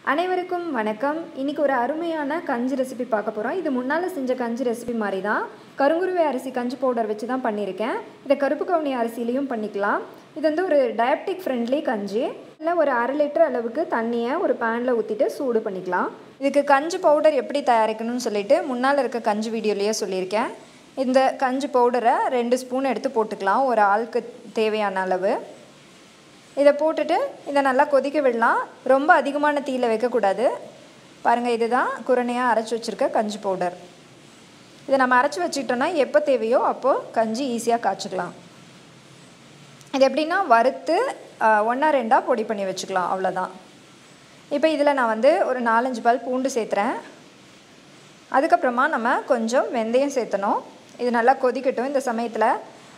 அனைவருக்கும் வணக்கம் இன்றைக்கி ஒரு அருமையான கஞ்சி ரெசிபி பார்க்க போகிறோம் இது முன்னால் செஞ்ச கஞ்சி ரெசிபி மாதிரி தான் கருங்குருவை அரிசி கஞ்சி பவுடர் வச்சு தான் பண்ணியிருக்கேன் இதை கருப்பு கவுனி அரிசிலையும் பண்ணிக்கலாம் இது வந்து ஒரு டயபெட்டிக் ஃப்ரெண்ட்லி கஞ்சி இல்லை ஒரு அரை லிட்டர் அளவுக்கு தண்ணியை ஒரு பேனில் ஊற்றிட்டு சூடு பண்ணிக்கலாம் இதுக்கு கஞ்சி பவுடர் எப்படி தயாரிக்கணும்னு சொல்லிட்டு முன்னால் இருக்க கஞ்சி வீடியோலேயே சொல்லியிருக்கேன் இந்த கஞ்சி பவுடரை ரெண்டு ஸ்பூன் எடுத்து போட்டுக்கலாம் ஒரு ஆளுக்கு தேவையான அளவு இதை போட்டுட்டு இதை நல்லா கொதிக்க விடலாம் ரொம்ப அதிகமான தீயில் வைக்கக்கூடாது பாருங்கள் இதுதான் குரணையாக அரைச்சி வச்சுருக்க கஞ்சி பவுடர் இதை நம்ம அரைச்சி வச்சுக்கிட்டோன்னா எப்போ தேவையோ அப்போது கஞ்சி ஈஸியாக காய்ச்சிக்கலாம் இது எப்படின்னா வறுத்து ஒன்றா ரெண்டாக பொடி பண்ணி வச்சுக்கலாம் அவ்வளோதான் இப்போ இதில் நான் வந்து ஒரு நாலஞ்சு பால் பூண்டு சேர்த்துறேன் அதுக்கப்புறமா நம்ம கொஞ்சம் வெந்தயம் சேர்த்தணும் இது நல்லா கொதிக்கட்டும் இந்த சமயத்தில்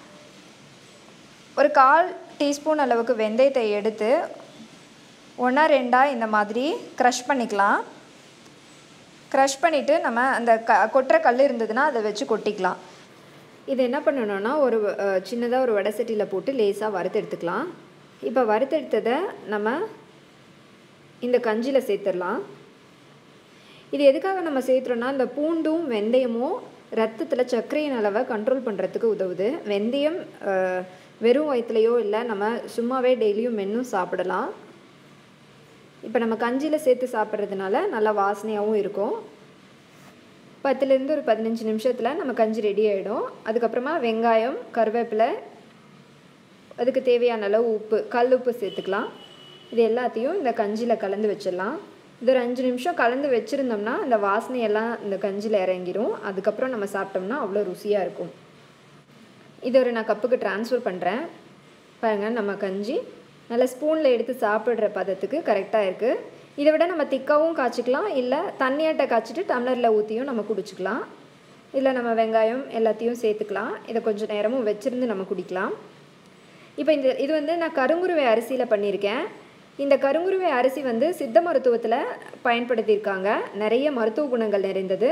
ஒரு கால் டீஸ்பூன் அளவுக்கு வெந்தயத்தை எடுத்து ஒன்றா ரெண்டாக இந்த மாதிரி க்ரஷ் பண்ணிக்கலாம் க்ரஷ் பண்ணிவிட்டு நம்ம அந்த க கொட்டுற கல் இருந்ததுன்னா அதை வச்சு கொட்டிக்கலாம் இது என்ன பண்ணணும்னா ஒரு சின்னதாக ஒரு வடை சட்டியில் போட்டு லேசாக வறுத்து எடுத்துக்கலாம் இப்போ வறுத்தெடுத்ததை நம்ம இந்த கஞ்சியில் சேர்த்துடலாம் இது எதுக்காக நம்ம சேர்த்துறோன்னா இந்த பூண்டும் வெந்தயமும் ரத்தத்தில் சர்க்கரையின் அளவை கண்ட்ரோல் பண்ணுறதுக்கு உதவுது வெந்தயம் வெறும் வயிற்றுலையோ இல்லை நம்ம சும்மாவே டெய்லியும் மென்னும் சாப்பிடலாம் இப்போ நம்ம கஞ்சியில் சேர்த்து சாப்பிட்றதுனால நல்லா வாசனையாகவும் இருக்கும் பத்துலேருந்து ஒரு பதினஞ்சு நிமிஷத்தில் நம்ம கஞ்சி ரெடி ஆகிடும் அதுக்கப்புறமா வெங்காயம் கருவேப்பிலை அதுக்கு தேவையான அளவு உப்பு கல் உப்பு சேர்த்துக்கலாம் இது எல்லாத்தையும் இந்த கஞ்சியில் கலந்து வச்சிடலாம் இது ஒரு அஞ்சு நிமிஷம் கலந்து வச்சுருந்தோம்னா இந்த வாசனையெல்லாம் இந்த கஞ்சியில் இறங்கிடும் அதுக்கப்புறம் நம்ம சாப்பிட்டோம்னா அவ்வளோ ருசியாக இருக்கும் இது ஒரு நான் கப்புக்கு ட்ரான்ஸ்ஃபர் பண்ணுறேன் பாருங்கள் நம்ம கஞ்சி நல்லா ஸ்பூனில் எடுத்து சாப்பிட்ற பதத்துக்கு கரெக்டாக இருக்குது இதை விட நம்ம திக்காவும் காய்ச்சிக்கலாம் இல்லை தண்ணியாட்டை காய்ச்சிட்டு டம்ளரில் ஊற்றியும் நம்ம குடிச்சிக்கலாம் இல்லை நம்ம வெங்காயம் எல்லாத்தையும் சேர்த்துக்கலாம் இதை கொஞ்சம் நேரமும் வச்சுருந்து நம்ம குடிக்கலாம் இப்போ இந்த இது வந்து நான் கருங்குருவை அரிசியில் பண்ணியிருக்கேன் இந்த கருங்குருவை அரிசி வந்து சித்த மருத்துவத்தில் பயன்படுத்தியிருக்காங்க நிறைய மருத்துவ குணங்கள் நிறைந்தது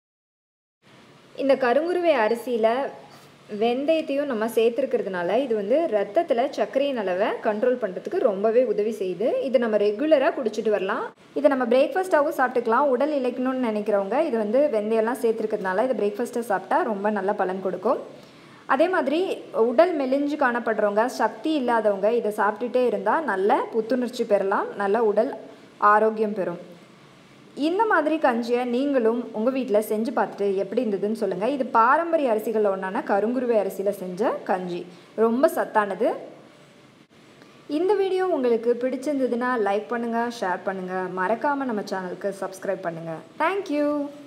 இந்த கருங்குருவை அரிசியில் வெந்தயத்தையும் நம்ம சேர்த்துருக்கிறதுனால இது வந்து ரத்தத்தில் சர்க்கரையின் அளவை கண்ட்ரோல் பண்ணுறதுக்கு ரொம்பவே உதவி செய்யுது இது நம்ம ரெகுலராக குடிச்சிட்டு வரலாம் இதை நம்ம பிரேக்ஃபாஸ்ட்டாகவும் சாப்பிட்டுக்கலாம் உடல் இழைக்கணும்னு நினைக்கிறவங்க இது வந்து வெந்தயம்லாம் சேர்த்துருக்கிறதுனால இது பிரேக்ஃபாஸ்ட்டாக சாப்பிட்டா ரொம்ப நல்ல பலன் கொடுக்கும் அதே மாதிரி உடல் மெலிஞ்சு காணப்படுறவங்க சக்தி இல்லாதவங்க இதை சாப்பிட்டுட்டே இருந்தால் நல்ல புத்துணர்ச்சி பெறலாம் நல்ல உடல் ஆரோக்கியம் பெறும் இந்த மாதிரி கஞ்சியை நீங்களும் உங்கள் வீட்டில் செஞ்சு பார்த்துட்டு எப்படி இருந்ததுன்னு சொல்லுங்கள் இது பாரம்பரிய அரிசிகளில் ஒன்றான கருங்குருவை அரிசியில் செஞ்ச கஞ்சி ரொம்ப சத்தானது இந்த வீடியோ உங்களுக்கு பிடிச்சிருந்ததுன்னா லைக் பண்ணுங்கள் ஷேர் பண்ணுங்கள் மறக்காமல் நம்ம சேனலுக்கு சப்ஸ்கிரைப் பண்ணுங்கள் தேங்க்யூ